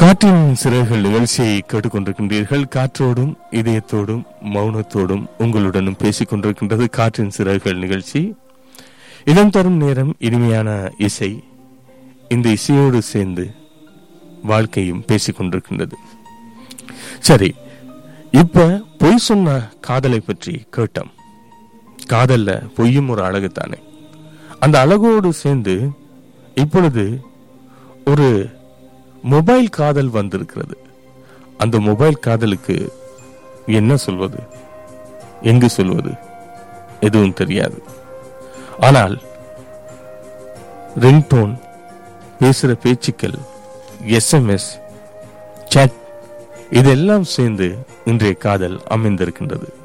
காற்றின் சிறகுகள் நிகழ்ச்சியை கேட்டுக்கொண்டிருக்கின்றீர்கள் காற்றோடும் இதயத்தோடும் மௌனத்தோடும் உங்களுடனும் பேசிக் கொண்டிருக்கின்றது காற்றின் சிறகுகள் நிகழ்ச்சி இடம் தரும் நேரம் இனிமையான இசை இந்த இசையோடு சேர்ந்து வாழ்க்கையும் பேசிக் கொண்டிருக்கின்றது சரி இப்ப பொய் சொன்ன காதலை பற்றி கேட்டோம் காதல்ல பொய்யும் ஒரு அழகுத்தானே அந்த அழகோடு சேர்ந்து இப்பொழுது ஒரு மொபைல் காதல் வந்திருக்கிறது அந்த மொபைல் காதலுக்கு என்ன சொல்வது எங்கு சொல்வது எதுவும் தெரியாது ஆனால் ரிங்டோன் பேசுற பேச்சுக்கள் எஸ்எம்எஸ் chat இதெல்லாம் சேர்ந்து இன்றைய காதல் அமைந்திருக்கின்றது